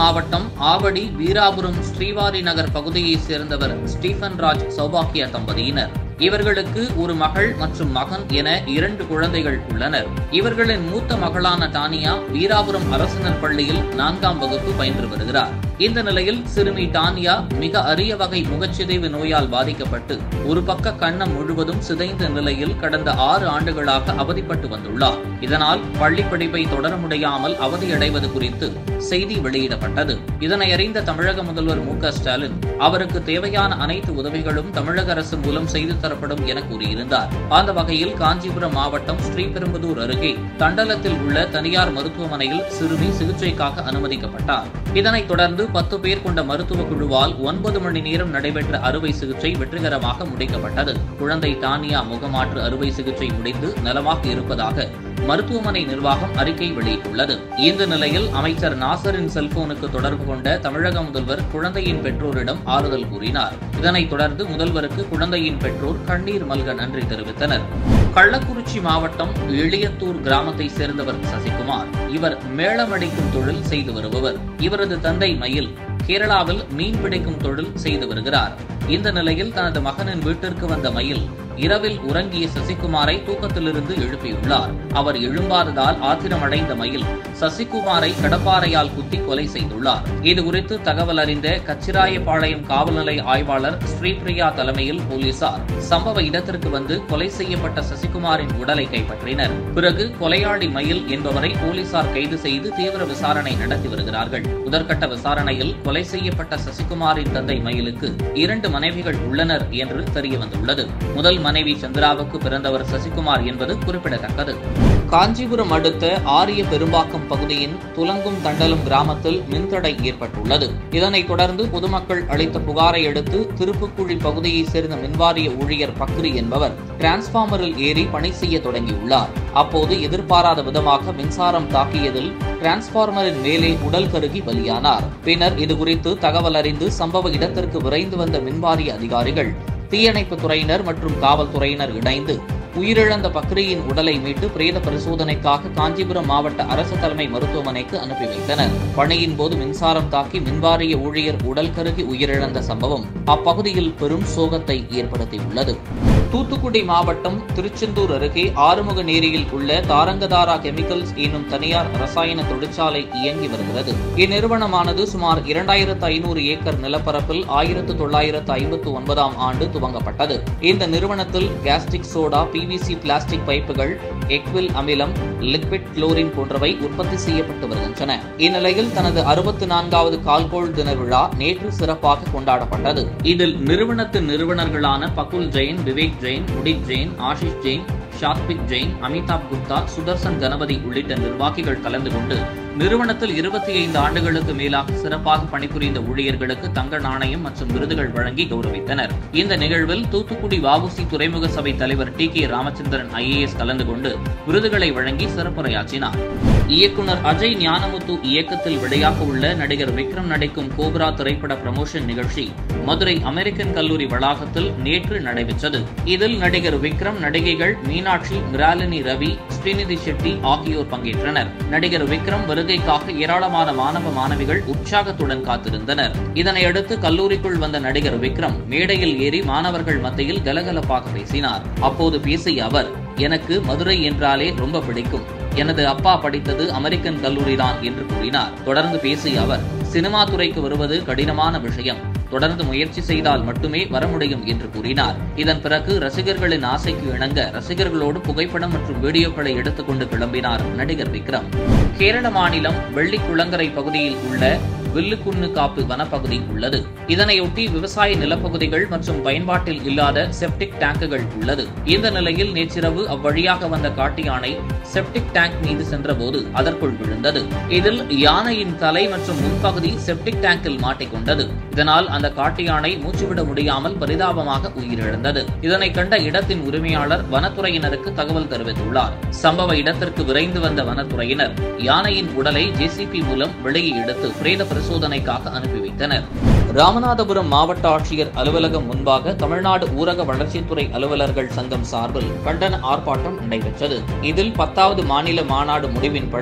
மாவட்டம் ஆவடி வீராபுரம் ஸ்ரீவாரி நகர் பகுதியைச் சேர்ந்தவர் ஸ்டீஃபன் ராஜ் சௌபாக்கியா தம்பதியினர் இவர்களுக்கு ஒரு மகள் மற்றும் மகன் என இரண்டு குழந்தைகள் உள்ளனர் இவர்களின் மூத்த மகளான டானியா வீராபுரம் அரசினர் பள்ளியில் நான்காம் வகுப்பு பயின்று வருகிறார் இந்த நிலையில் சிறுமி டானியா மிக அரிய வகை முகச்சிதைவு நோயால் பாதிக்கப்பட்டு ஒரு பக்க கன்னம் முழுவதும் சிதைந்த நிலையில் கடந்த ஆறு ஆண்டுகளாக அவதிப்பட்டு வந்துள்ளார் இதனால் பள்ளி படிப்பை தொடர முடியாமல் அவதியடைவது குறித்து செய்தி வெளியிடப்பட்டது இதனை அறிந்த தமிழக முதல்வர் மு க ஸ்டாலின் அவருக்கு தேவையான அனைத்து உதவிகளும் தமிழக அரசு மூலம் செய்து தரப்படும் என கூறியிருந்தார் அந்த வகையில் காஞ்சிபுரம் மாவட்டம் ஸ்ரீபெரும்புதூர் அருகே தண்டலத்தில் உள்ள தனியார் மருத்துவமனையில் சிறுமி சிகிச்சைக்காக அனுமதிக்கப்பட்டார் இதனைத் தொடர்ந்து பத்து பேர் கொண்ட மருத்துவ குழுவால் ஒன்பது மணி நேரம் நடைபெற்ற அறுவை சிகிச்சை வெற்றிகரமாக முடிக்கப்பட்டது குழந்தை டானியா முகமாற்று அறுவை சிகிச்சை முடிந்து நலமாக இருப்பதாக மருத்துவமனை நிர்வாகம் அறிக்கை வெளியிட்டுள்ளது இந்த நிலையில் அமைச்சர் நாசரின் செல்போனுக்கு தொடர்பு கொண்ட தமிழக முதல்வர் குழந்தையின் பெற்றோரிடம் ஆறுதல் கூறினார் இதனைத் தொடர்ந்து முதல்வருக்கு குழந்தையின் பெற்றோர் கண்ணீர் மல்க நன்றி தெரிவித்தனர் கள்ளக்குறிச்சி மாவட்டம் எளியத்தூர் கிராமத்தை சேர்ந்தவர் சசிகுமார் இவர் மேளமடிக்கும் தொழில் செய்து வருபவர் இவரது தந்தை மயில் கேரளாவில் மீன் பிடிக்கும் தொழில் செய்து வருகிறார் இந்த நிலையில் தனது மகனின் வீட்டிற்கு வந்த மயில் இரவில் உறங்கிய சசிகுமாரை தூக்கத்திலிருந்து எழுப்பியுள்ளார் அவர் எழும்பாததால் ஆத்திரமடைந்த மயில் சசிகுமாரை கடப்பாறையால் குத்தி கொலை செய்துள்ளார் இதுகுறித்து தகவல் அறிந்த கச்சிராயபாளையம் காவல் நிலைய ஆய்வாளர் ஸ்ரீபிரியா தலைமையில் போலீசார் சம்பவ இடத்திற்கு வந்து கொலை செய்யப்பட்ட சசிகுமாரின் உடலை கைப்பற்றினர் பிறகு கொலையாளி மயில் என்பவரை போலீசார் கைது செய்து தீவிர விசாரணை நடத்தி வருகிறார்கள் முதற்கட்ட விசாரணையில் கொலை செய்யப்பட்ட சசிகுமாரின் தந்தை மயிலுக்கு இரண்டு மனைவிகள் உள்ளனர் என்று தெரியவந்துள்ளது முதல் மனைவி சந்திராவுக்கு பிறந்தவர் சசிகுமார் என்பது குறிப்பிடத்தக்கது காஞ்சிபுரம் அடுத்த ஆரிய பெரும்பாக்கம் பகுதியின் துலங்கும் தண்டலம் கிராமத்தில் மின்தடை ஏற்பட்டுள்ளது இதனைத் தொடர்ந்து பொதுமக்கள் அளித்த புகாரை அடுத்து திருப்புக்குழி பகுதியைச் சேர்ந்த மின்வாரிய ஊழியர் பக்ரி என்பவர் டிரான்ஸ்பார்மரில் ஏறி பணி செய்ய தொடங்கியுள்ளார் அப்போது எதிர்பாராத விதமாக மின்சாரம் தாக்கியதில் டிரான்ஸ்பார்மரின் மேலே உடல் கருகி பலியானார் பின்னர் இதுகுறித்து தகவல் அறிந்து சம்பவ இடத்திற்கு விரைந்து வந்த மின்வாரிய அதிகாரிகள் தீயணைப்பு துறையினர் மற்றும் காவல்துறையினர் இணைந்து உயிரிழந்த பக்ரியின் உடலை மீட்டு பிரேத பரிசோதனைக்காக காஞ்சிபுரம் மாவட்ட அரசு தலைமை மருத்துவமனைக்கு அனுப்பி வைத்தனர் பணியின் போது மின்சாரம் தாக்கி மின்வாரிய ஊழியர் உடல் கருகி உயிரிழந்த சம்பவம் அப்பகுதியில் பெரும் சோகத்தை ஏற்படுத்தியுள்ளது தூத்துக்குடி மாவட்டம் திருச்செந்தூர் அருகே ஆறுமுக நேரியில் உள்ள தாரங்கதாரா கெமிக்கல்ஸ் என்னும் தனியார் ரசாயன தொழிற்சாலை இயங்கி வருகிறது இந்நிறுவனமானது சுமார் இரண்டாயிரத்து ஐநூறு ஏக்கர் நிலப்பரப்பில் ஆயிரத்து தொள்ளாயிரத்து ஐம்பத்து ஒன்பதாம் ஆண்டு துவங்கப்பட்டது இந்த நிறுவனத்தில் கேஸ்டிக் சோடா பிவிசி பிளாஸ்டிக் பைப்புகள் எக்வில் அமிலம் லிக்விட் குளோரின் போன்றவை உற்பத்தி செய்யப்பட்டு வருகின்றன இந்நிலையில் தனது அறுபத்தி நான்காவது கால்கோள் தின விழா நேற்று சிறப்பாக கொண்டாடப்பட்டது இதில் நிறுவனத்தின் நிறுவனர்களான பகுல் ஜெயின் விவேக் ஜெயின் உடித் ஜெயின் ஆஷிஷ் ஜெயின் ஷாத்விக் ஜெயின் அமிதாப் குப்தா சுதர்சன் கணபதி உள்ளிட்ட நிர்வாகிகள் கலந்து கொண்டு நிறுவனத்தில் இருபத்தி ஐந்து ஆண்டுகளுக்கு மேலாக சிறப்பாக பணிபுரிந்த ஊழியர்களுக்கு தங்க நாணயம் மற்றும் விருதுகள் வழங்கி கௌரவித்தனர் இந்த நிகழ்வில் தூத்துக்குடி வஉசி துறைமுக சபை தலைவர் டி கே ராமச்சந்திரன் ஐஏஎஸ் கலந்து கொண்டு விருதுகளை வழங்கி சிறப்புரையாற்றினார் இயக்குனர் அஜய் ஞானமுத்து இயக்கத்தில் வெளியாக உள்ள நடிகர் விக்ரம் நடிக்கும் கோப்ரா திரைப்பட பிரமோஷன் நிகழ்ச்சி மதுரை அமெரிக்கன் கல்லூரி வளாகத்தில் நேற்று நடைபெற்றது இதில் நடிகர் விக்ரம் நடிகைகள் மீனாட்சி மிராலினி ரவி ஸ்ரீநிதி ஷெட்டி ஆகியோர் பங்கேற்றனர் நடிகர் விக்ரம் வருகைக்காக ஏராளமான மாணவ மாணவிகள் உற்சாகத்துடன் காத்திருந்தனர் இதனையடுத்து கல்லூரிக்குள் வந்த நடிகர் விக்ரம் மேடையில் ஏறி மாணவர்கள் மத்தியில் கலகலப்பாக பேசினார் அப்போது பேசிய அவர் எனக்கு மதுரை என்றாலே ரொம்ப பிடிக்கும் எனது அப்பா படித்தது அமெரிக்கன் கல்லூரிதான் என்று கூறினார் தொடர்ந்து பேசிய அவர் சினிமா துறைக்கு வருவது கடினமான விஷயம் தொடர்ந்து முயற்சி செய்தால் மட்டுமே வர முடியும் என்று கூறினார் இதன் பிறகு ரசிகர்களின் ஆசைக்கு இணங்க ரசிகர்களோடு புகைப்படம் மற்றும் வீடியோக்களை எடுத்துக்கொண்டு கிளம்பினார் நடிகர் விக்ரம் கேரள மாநிலம் வெள்ளிக்குளங்கரை பகுதியில் உள்ள வில்லுக்குன்னு காப்பு வனப்பகுதி உள்ளது இதனையொட்டி விவசாய நிலப்பகுதிகள் மற்றும் பயன்பாட்டில் இல்லாத செப்டிக் டேங்குகள் உள்ளது இந்த நிலையில் நேற்றிரவு அவ்வழியாக வந்த காட்டு யானை செப்டிக் டேங்க் மீது சென்றபோது அதற்குள் விழுந்தது இதில் யானையின் தலை மற்றும் முன்பகுதி செப்டிக் டேங்கில் மாட்டிக்கொண்டது இதனால் அந்த காட்டு யானை மூச்சுவிட முடியாமல் பரிதாபமாக உயிரிழந்தது இதனை கண்ட இடத்தின் உரிமையாளர் வனத்துறையினருக்கு தகவல் தெரிவித்துள்ளார் சம்பவ இடத்திற்கு விரைந்து வந்த வனத்துறையினர் யானையின் உடலை ஜேசிபி மூலம் வெளியே எடுத்து பிரேத பரிசோதனைக்காக அனுப்பி வைத்தனர் ராமநாதபுரம் மாவட்ட ஆட்சியர் அலுவலகம் முன்பாக தமிழ்நாடு ஊரக வளர்ச்சித்துறை அலுவலர்கள் சங்கம் சார்பில் கண்டன ஆர்ப்பாட்டம் நடைபெற்றது இதில் பத்தாவது மாநில மாநாடு முடிவின்படி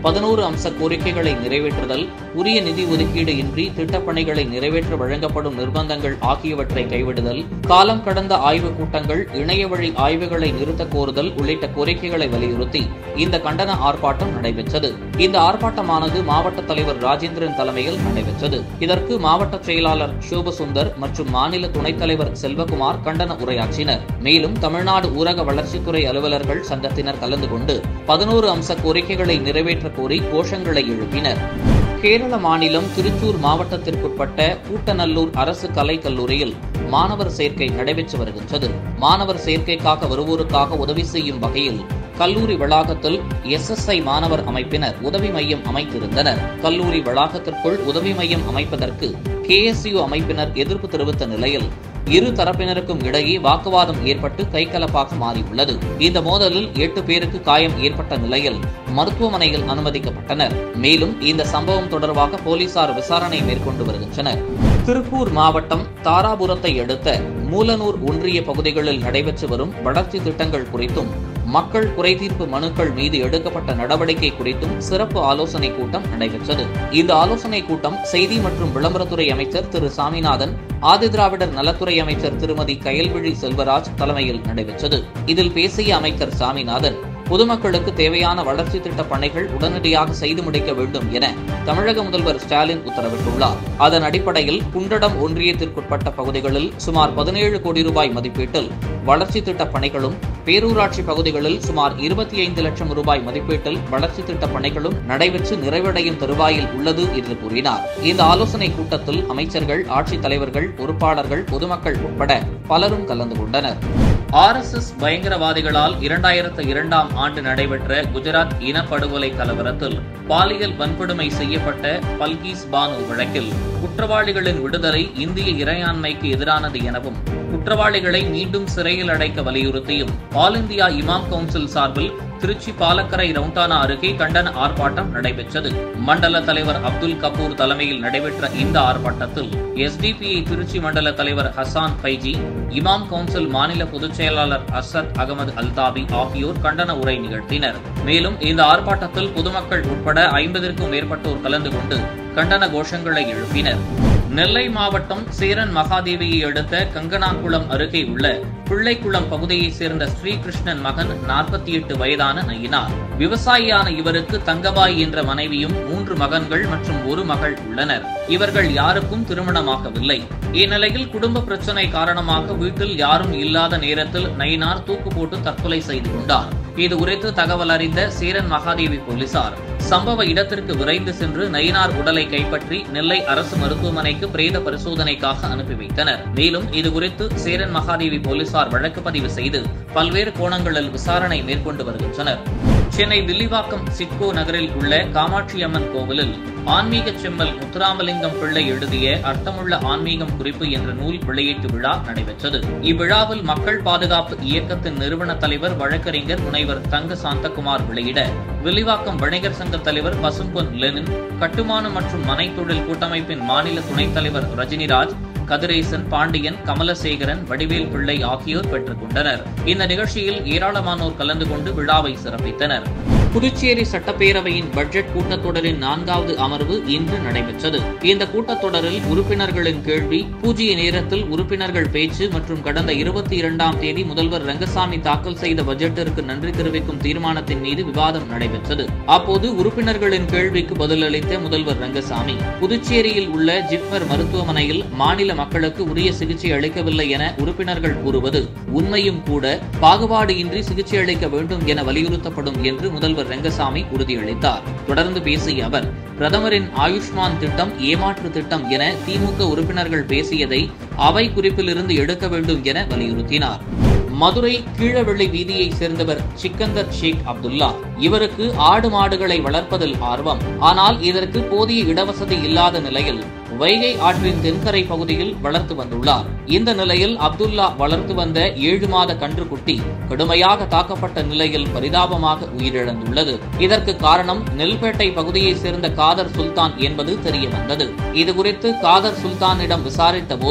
பதினோரு அம்ச கோரிக்கைகளை நிறைவேற்றுதல் உரிய நிதி ஒதுக்கீடு இன்றி திட்டப்பணிகளை நிறைவேற்ற வழங்கப்படும் நிர்பந்தங்கள் ஆகியவற்றை கைவிடுதல் காலம் கடந்த ஆய்வுக் கூட்டங்கள் இணைய வழி ஆய்வுகளை நிறுத்த கோருதல் உள்ளிட்ட கோரிக்கைகளை வலியுறுத்தி இந்த கண்டன ஆர்ப்பாட்டம் நடைபெற்றது இந்த ஆர்ப்பாட்டமானது மாவட்ட தலைவர் ராஜேந்திரன் தலைமையில் நடைபெற்றது இதற்கு மாவட்ட செயலாளர் சோபசுந்தர் மற்றும் மாநில துணைத் தலைவர் செல்வகுமார் கண்டன உரையாற்றினர் மேலும் தமிழ்நாடு ஊரக வளர்ச்சித்துறை அலுவலர்கள் சங்கத்தினர் கலந்து கொண்டு பதினோரு அம்ச கோரிக்கைகளை நிறைவேற்ற கோரி கோஷங்களை எழுப்பினர் கேரள மாநிலம் திருச்சூர் மாவட்டத்திற்குட்பட்ட கூட்டநல்லூர் அரசு கலைக் கல்லூரியில் மாணவர் சேர்க்கை நடைபெற்று வருகின்றது மாணவர் சேர்க்கைக்காக வருவோருக்காக உதவி செய்யும் வகையில் கல்லூரி வளாகத்தில் எஸ்எஸ்ஐ மாணவர் அமைப்பினர் உதவி மையம் அமைத்திருந்தனர் கல்லூரி வளாகத்திற்குள் உதவி மையம் அமைப்பதற்கு கேஎஸ்யு அமைப்பினர் எதிர்ப்பு தெரிவித்த நிலையில் இரு தரப்பினருக்கும் இடையே வாக்குவாதம் ஏற்பட்டு கைகலப்பாக மாறியுள்ளது இந்த மோதலில் எட்டு பேருக்கு காயம் ஏற்பட்ட நிலையில் மருத்துவமனையில் அனுமதிக்கப்பட்டனர் மேலும் இந்த சம்பவம் தொடர்பாக போலீசார் விசாரணை மேற்கொண்டு வருகின்றனர் திருப்பூர் மாவட்டம் தாராபுரத்தை அடுத்த மூலனூர் ஒன்றிய பகுதிகளில் நடைபெற்று வரும் வளர்ச்சி திட்டங்கள் குறித்தும் மக்கள் குறைதீர்ப்பு மனுக்கள் மீது எடுக்கப்பட்ட நடவடிக்கை குறித்தும் சிறப்பு ஆலோசனை கூட்டம் நடைபெற்றது இந்த ஆலோசனை கூட்டம் செய்தி மற்றும் விளம்பரத்துறை அமைச்சர் திரு சாமிநாதன் ஆதிதிராவிடர் நலத்துறை அமைச்சர் திருமதி கயல்விழி செல்வராஜ் தலைமையில் நடைபெற்றது இதில் பேசிய அமைச்சர் சாமிநாதன் பொதுமக்களுக்கு தேவையான வளர்ச்சி திட்ட பணிகள் உடனடியாக செய்து முடிக்க வேண்டும் என தமிழக முதல்வர் ஸ்டாலின் உத்தரவிட்டுள்ளார் அதன் அடிப்படையில் குண்டடம் ஒன்றியத்திற்குட்பட்ட பகுதிகளில் சுமார் பதினேழு கோடி ரூபாய் மதிப்பீட்டில் வளர்ச்சி திட்ட பணிகளும் பேரூராட்சி பகுதிகளில் சுமார் இருபத்தி ஐந்து லட்சம் ரூபாய் மதிப்பீட்டில் வளர்ச்சி திட்ட பணிகளும் நடைபெற்று நிறைவடையும் தருவாயில் உள்ளது என்று கூறினார் இந்த ஆலோசனை கூட்டத்தில் அமைச்சர்கள் ஆட்சித் தலைவர்கள் பொறுப்பாளர்கள் பொதுமக்கள் உட்பட பலரும் கலந்து கொண்டனர் ஆர் எஸ் எஸ் பயங்கரவாதிகளால் இரண்டாயிரத்து இரண்டாம் ஆண்டு நடைபெற்ற குஜராத் இனப்படுகொலை கலவரத்தில் பாலியல் வன்கொடுமை செய்யப்பட்ட பல்கீஸ் பானு வழக்கில் குற்றவாளிகளின் விடுதலை இந்திய இறையாண்மைக்கு எதிரானது எனவும் குற்றவாளிகளை மீண்டும் சிறையில் அடைக்க வலியுறுத்தியும் ஆல் இந்தியா இமாம் கவுன்சில் சார்பில் திருச்சி பாலக்கரை ரவுண்டானா அருகே கண்டன ஆர்ப்பாட்டம் நடைபெற்றது மண்டல தலைவர் அப்துல் கபூர் தலைமையில் நடைபெற்ற இந்த ஆர்ப்பாட்டத்தில் எஸ்டிபிஐ திருச்சி மண்டல தலைவர் ஹசான் பைஜி இமாம் கவுன்சில் மாநில பொதுச் செயலாளர் அசத் அகமது அல்தாபி ஆகியோர் கண்டன உரை நிகழ்த்தினர் மேலும் இந்த ஆர்ப்பாட்டத்தில் பொதுமக்கள் உட்பட ஐம்பதிற்கும் மேற்பட்டோர் கலந்து கொண்டு கண்டன கோஷங்களை எழுப்பினர் நெல்லை மாவட்டம் சேரன் மகாதேவியை அடுத்த கங்கனாகுளம் அருகே உள்ள பிள்ளைக்குளம் பகுதியைச் சேர்ந்த ஸ்ரீகிருஷ்ணன் மகன் நாற்பத்தி எட்டு வயதான நயினார் விவசாயியான இவருக்கு தங்கபாய் என்ற மனைவியும் மூன்று மகன்கள் மற்றும் ஒரு மகள் உள்ளனர் இவர்கள் யாருக்கும் திருமணமாகவில்லை இந்நிலையில் குடும்ப பிரச்சனை காரணமாக வீட்டில் யாரும் இல்லாத நேரத்தில் நயினார் தூக்கு போட்டு தற்கொலை செய்து கொண்டார் இது குறித்து தகவல் அறிந்த சேரன் மகாதேவி போலீசார் சம்பவ இடத்திற்கு விரைந்து சென்று நயினார் உடலை கைப்பற்றி நெல்லை அரசு மருத்துவமனைக்கு பிரேத பரிசோதனைக்காக அனுப்பி வைத்தனர் மேலும் இதுகுறித்து சேரன் மகாதேவி போலீசார் வழக்கு பதிவு செய்து பல்வேறு கோணங்களில் விசாரணை மேற்கொண்டு வருகின்றனர் சென்னை வில்லிவாக்கம் சிட்கோ நகரில் உள்ள காமாட்சி அம்மன் கோவிலில் ஆன்மீக செம்மல் முத்துராமலிங்கம் பிள்ளை எழுதிய அர்த்தமுள்ள ஆன்மீகம் குறிப்பு என்ற நூல் வெளியீட்டு விழா நடைபெற்றது இவ்விழாவில் மக்கள் பாதுகாப்பு இயக்கத்தின் நிறுவன தலைவர் வழக்கறிஞர் முனைவர் தங்க சாந்தகுமார் வெளியிட வில்லிவாக்கம் வணிகர் சங்க தலைவர் பசும்பொன் லெனின் கட்டுமான மற்றும் மனை தொழில் கூட்டமைப்பின் மாநில துணைத் தலைவர் ரஜினிராஜ் கதிரேசன் பாண்டியன் கமலசேகரன் வடிவேல் பிள்ளை ஆகியோர் பெற்றுக் கொண்டனர் இந்த நிகழ்ச்சியில் ஏராளமானோர் கலந்து கொண்டு விழாவை சிறப்பித்தனர் புதுச்சேரி சட்டப்பேரவையின் பட்ஜெட் கூட்டத்தொடரின் நான்காவது அமர்வு இன்று நடைபெற்றது இந்த கூட்டத்தொடரில் உறுப்பினர்களின் கேள்வி பூஜ்ய நேரத்தில் உறுப்பினர்கள் பேச்சு மற்றும் கடந்த இருபத்தி இரண்டாம் தேதி முதல்வர் ரங்கசாமி தாக்கல் செய்த பட்ஜெட்டிற்கு நன்றி தெரிவிக்கும் தீர்மானத்தின் மீது விவாதம் நடைபெற்றது அப்போது உறுப்பினர்களின் கேள்விக்கு பதிலளித்த முதல்வர் ரங்கசாமி புதுச்சேரியில் உள்ள ஜிப்மர் மருத்துவமனையில் மாநில மக்களுக்கு உரிய சிகிச்சை அளிக்கவில்லை என உறுப்பினர்கள் கூறுவது உண்மையும் கூட பாகுபாடு இன்றி சிகிச்சை அளிக்க வேண்டும் என வலியுறுத்தப்படும் என்று முதல்வர் ரங்கசாமி உறுதியளித்தார் தொடர்ந்து பேசிய அவர் பிரதமரின் ஆயுஷ்மான் திட்டம் ஏமாற்று திட்டம் என திமுக உறுப்பினர்கள் பேசியதை அவை குறிப்பிலிருந்து எடுக்க வேண்டும் என வலியுறுத்தினார் மதுரை கீழவெள்ளி வீதியைச் சேர்ந்தவர் சிக்கந்தர் ஷேக் அப்துல்லா இவருக்கு ஆடு மாடுகளை வளர்ப்பதில் ஆர்வம் ஆனால் இதற்கு போதிய இடவசதி இல்லாத நிலையில் வைகை ஆற்றின் தென்கரை பகுதியில் வளர்த்து வந்துள்ளார் இந்த நிலையில் அப்துல்லா வளர்த்து வந்த ஏழு மாத கன்றுக்குட்டி கடுமையாக தாக்கப்பட்ட நிலையில் பரிதாபமாக உயிரிழந்துள்ளது இதற்கு காரணம் நெல்பேட்டை பகுதியைச் சேர்ந்த காதர் சுல்தான் என்பது தெரிய வந்தது இதுகுறித்து காதர் சுல்தானிடம் விசாரித்த போது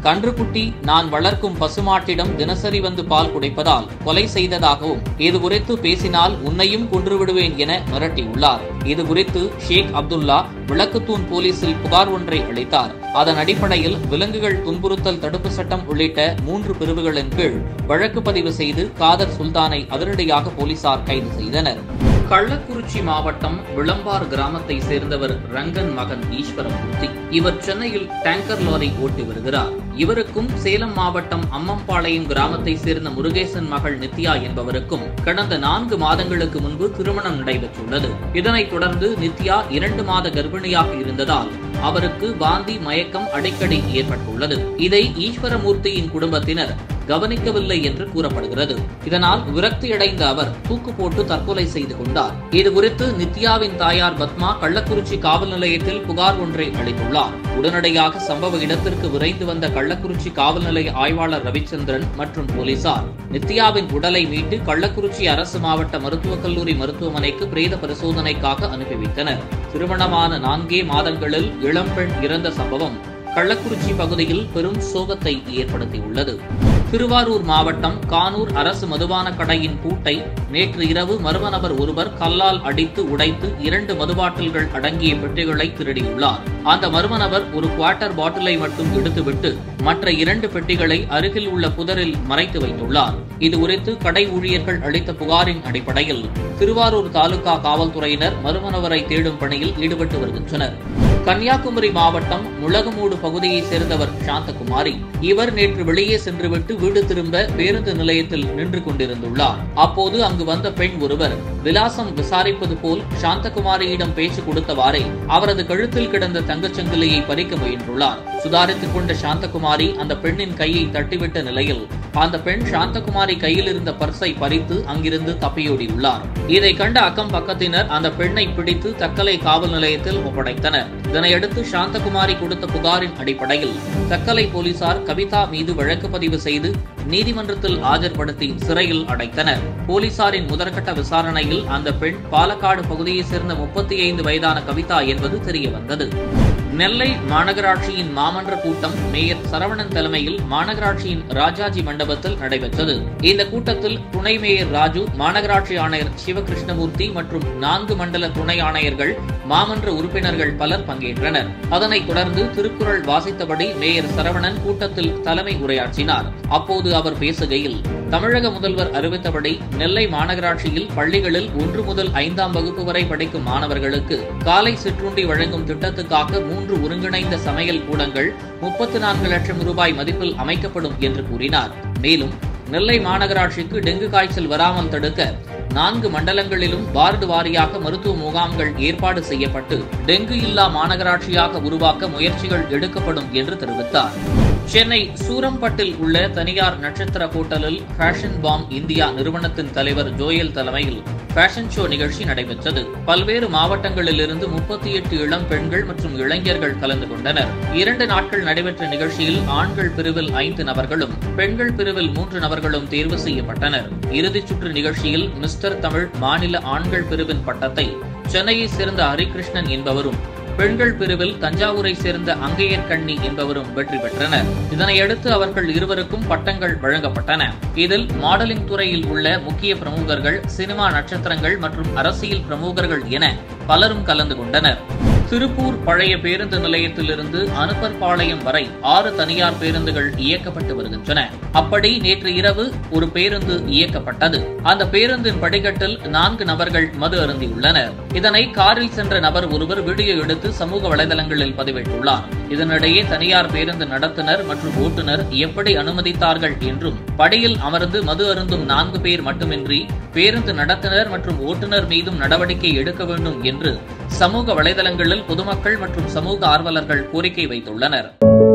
கன்றுக்குட்டி நான் வளர்க்கும் பசுமாட்டிடம் தினசரி வந்து பால் குடைப்பதால் கொலை செய்ததாகவும் இது குறித்து பேசினால் உன்னையும் கொன்று விடுவேன் என மிரட்டியுள்ளார் இது குறித்து ஷேக் அப்துல்லா விளக்குத்தூண் போலீசில் புகார் ஒன்றை அளித்தார் அதன் அடிப்படையில் விலங்குகள் துன்புறுத்தல் தடுப்பு சட்டம் உள்ளிட்ட மூன்று பிரிவுகளின் கீழ் வழக்கு பதிவு செய்து காதர் சுல்தானை அதிரடியாக போலீசார் கைது செய்தனர் கள்ளக்குறிச்சி மாவட்டம் விளம்பார் கிராமத்தை சேர்ந்தவர் ரங்கன் மகன் ஈஸ்வரமூர்த்தி இவர் சென்னையில் டேங்கர் லாரி ஓட்டி வருகிறார் இவருக்கும் சேலம் மாவட்டம் அம்மம்பாளையம் கிராமத்தை சேர்ந்த முருகேசன் மகள் நித்யா என்பவருக்கும் கடந்த நான்கு மாதங்களுக்கு முன்பு திருமணம் நடைபெற்றுள்ளது இதனைத் தொடர்ந்து நித்யா இரண்டு மாத கர்ப்பிணியாக இருந்ததால் அவருக்கு வாந்தி மயக்கம் அடிக்கடி ஏற்பட்டுள்ளது இதை ஈஸ்வரமூர்த்தியின் குடும்பத்தினர் கவனிக்கவில்லை என்று கூறப்படுகிறது இதனால் விரக்தியடைந்த அவர் தூக்கு போட்டு தற்கொலை செய்து கொண்டார் இதுகுறித்து நித்யாவின் தாயார் பத்மா கள்ளக்குறிச்சி காவல் நிலையத்தில் புகார் ஒன்றை அளித்துள்ளார் உடனடியாக சம்பவ இடத்திற்கு விரைந்து வந்த கள்ளக்குறிச்சி காவல் நிலைய ஆய்வாளர் ரவிச்சந்திரன் மற்றும் போலீசார் நித்யாவின் உடலை மீட்டு கள்ளக்குறிச்சி அரசு மாவட்ட மருத்துவக் கல்லூரி மருத்துவமனைக்கு பிரேத பரிசோதனைக்காக அனுப்பி வைத்தனர் திருமணமான நான்கே மாதங்களில் இளம்பெண் இறந்த சம்பவம் கள்ளக்குறிச்சி பகுதியில் பெரும் சோகத்தை ஏற்படுத்தியுள்ளது திருவாரூர் மாவட்டம் கானூர் அரசு மதுபான கடையின் பூட்டை நேற்று இரவு மர்ம நபர் ஒருவர் கல்லால் அடித்து உடைத்து இரண்டு மதுபாட்டில்கள் அடங்கிய பெட்டிகளை திருடியுள்ளார் அந்த மர்ம நபர் ஒரு குவார்ட்டர் பாட்டிலை மட்டும் எடுத்துவிட்டு மற்ற இரண்டு பெட்டிகளை அருகில் உள்ள புதரில் மறைத்து வைத்துள்ளார் இதுகுறித்து கடை ஊழியர்கள் அளித்த புகாரின் அடிப்படையில் திருவாரூர் தாலுகா காவல்துறையினர் மர்ம நபரை தேடும் பணியில் ஈடுபட்டு வருகின்றனர் கன்னியாகுமரி மாவட்டம் முளகுமூடு பகுதியைச் சேர்ந்தவர் சாந்தகுமாரி இவர் நேற்று வெளியே சென்றுவிட்டு வீடு திரும்ப பேருந்து நிலையத்தில் நின்று கொண்டிருந்துள்ளார் அப்போது அங்கு வந்த பெண் ஒருவர் விலாசம் விசாரிப்பது போல் சாந்தகுமாரியிடம் பேச்சு கொடுத்தவாறே அவரது கழுத்தில் கிடந்த தங்கச்சங்கிலியை பறிக்க முயன்றுள்ளார் சுதாரித்துக் கொண்ட சாந்தகுமாரி அந்த பெண்ணின் கையை தட்டிவிட்ட நிலையில் அந்த பெண் சாந்தகுமாரி கையில் இருந்த பர்ஸை பறித்து அங்கிருந்து தப்பியோடியுள்ளார் இதை கண்ட அக்கம் பக்கத்தினர் அந்த பெண்ணை பிடித்து தக்கலை காவல் நிலையத்தில் ஒப்படைத்தனர் இதனையடுத்து சாந்தகுமாரி கொடுத்த புகாரின் அடிப்படையில் தக்கலை போலீசார் கவிதா மீது வழக்கு பதிவு செய்து நீதிமன்றத்தில் ஆஜர்படுத்தி சிறையில் அடைத்தனர் போலீசாரின் முதற்கட்ட விசாரணையில் அந்த பெண் பாலக்காடு பகுதியைச் சேர்ந்த முப்பத்தி ஐந்து வயதான கவிதா என்பது தெரியவந்தது நெல்லை மாநகராட்சியின் மாமன்ற கூட்டம் மேயர் சரவணன் தலைமையில் மாநகராட்சியின் ராஜாஜி மண்டபத்தில் நடைபெற்றது இந்த கூட்டத்தில் துணை மேயர் ராஜு மாநகராட்சி ஆணையர் சிவகிருஷ்ணமூர்த்தி மற்றும் நான்கு மண்டல துணை ஆணையர்கள் மாமன்ற உறுப்பினர்கள் பலர் பங்கேற்றனர் அதனைத் தொடர்ந்து திருக்குறள் வாசித்தபடி மேயர் சரவணன் கூட்டத்தில் தலைமை உரையாற்றினார் அப்போது அவர் பேசுகையில் தமிழக முதல்வர் அறிவித்தபடி நெல்லை மாநகராட்சியில் பள்ளிகளில் ஒன்று முதல் ஐந்தாம் வகுப்பு வரை படிக்கும் மாணவர்களுக்கு காலை சிற்றுண்டி வழங்கும் திட்டத்துக்காக மூன்று ஒருங்கிணைந்த சமையல் கூடங்கள் முப்பத்து நான்கு லட்சம் ரூபாய் மதிப்பில் அமைக்கப்படும் என்று கூறினார் மேலும் நெல்லை மாநகராட்சிக்கு டெங்கு காய்ச்சல் வராமல் தடுக்க நான்கு மண்டலங்களிலும் வார்டு வாரியாக மருத்துவ முகாம்கள் ஏற்பாடு செய்யப்பட்டு டெங்கு இல்லா மாநகராட்சியாக உருவாக்க முயற்சிகள் எடுக்கப்படும் என்று தெரிவித்தார் சென்னை சூரம்பட்டில் உள்ள தனியார் நட்சத்திர ஹோட்டலில் ஃபேஷன் பாம் இந்தியா நிறுவனத்தின் தலைவர் ஜோயல் தலைமையில் ஃபேஷன் ஷோ நிகழ்ச்சி நடைபெற்றது பல்வேறு மாவட்டங்களிலிருந்து முப்பத்தி எட்டு இளம் பெண்கள் மற்றும் இளைஞர்கள் கலந்து கொண்டனர் இரண்டு நாட்கள் நடைபெற்ற நிகழ்ச்சியில் ஆண்கள் பிரிவில் ஐந்து நபர்களும் பெண்கள் பிரிவில் மூன்று நபர்களும் தேர்வு செய்யப்பட்டனர் இறுதிச் சுற்று நிகழ்ச்சியில் மிஸ்டர் தமிழ் மாநில ஆண்கள் பிரிவின் பட்டத்தை சென்னையைச் சேர்ந்த ஹரிகிருஷ்ணன் என்பவரும் பெண்கள் பிரிவில் தஞ்சாவூரை சேர்ந்த அங்கையர் கண்ணி என்பவரும் வெற்றி பெற்றனர் இதனையடுத்து அவர்கள் இருவருக்கும் பட்டங்கள் வழங்கப்பட்டன இதில் மாடலிங் துறையில் உள்ள முக்கிய பிரமுகர்கள் சினிமா நட்சத்திரங்கள் மற்றும் அரசியல் பிரமுகர்கள் என பலரும் கலந்து கொண்டனர் திருப்பூர் பழைய பேருந்து நிலையத்திலிருந்து அனுப்பர்பாளையம் வரை ஆறு தனியார் பேருந்துகள் இயக்கப்பட்டு வருகின்றன அப்படி நேற்று இரவு ஒரு பேருந்து இயக்கப்பட்டது அந்த பேருந்தின் படிக்கட்டில் நான்கு நபர்கள் மது அருந்தியுள்ளனர் இதனை காரில் சென்ற நபர் ஒருவர் வீடியோ எடுத்து சமூக வலைதளங்களில் பதிவிட்டுள்ளார் இதனிடையே தனியார் பேருந்து நடத்துனர் மற்றும் ஓட்டுநர் எப்படி அனுமதித்தார்கள் என்றும் படியில் அமர்ந்து மது அருந்தும் நான்கு பேர் மட்டுமின்றி பேருந்து நடத்துனர் மற்றும் ஓட்டுநர் மீதும் நடவடிக்கை எடுக்க வேண்டும் என்று சமூக வலைதளங்களில் பொதுமக்கள் மற்றும் சமூக ஆர்வலர்கள் கோரிக்கை வைத்துள்ளனர்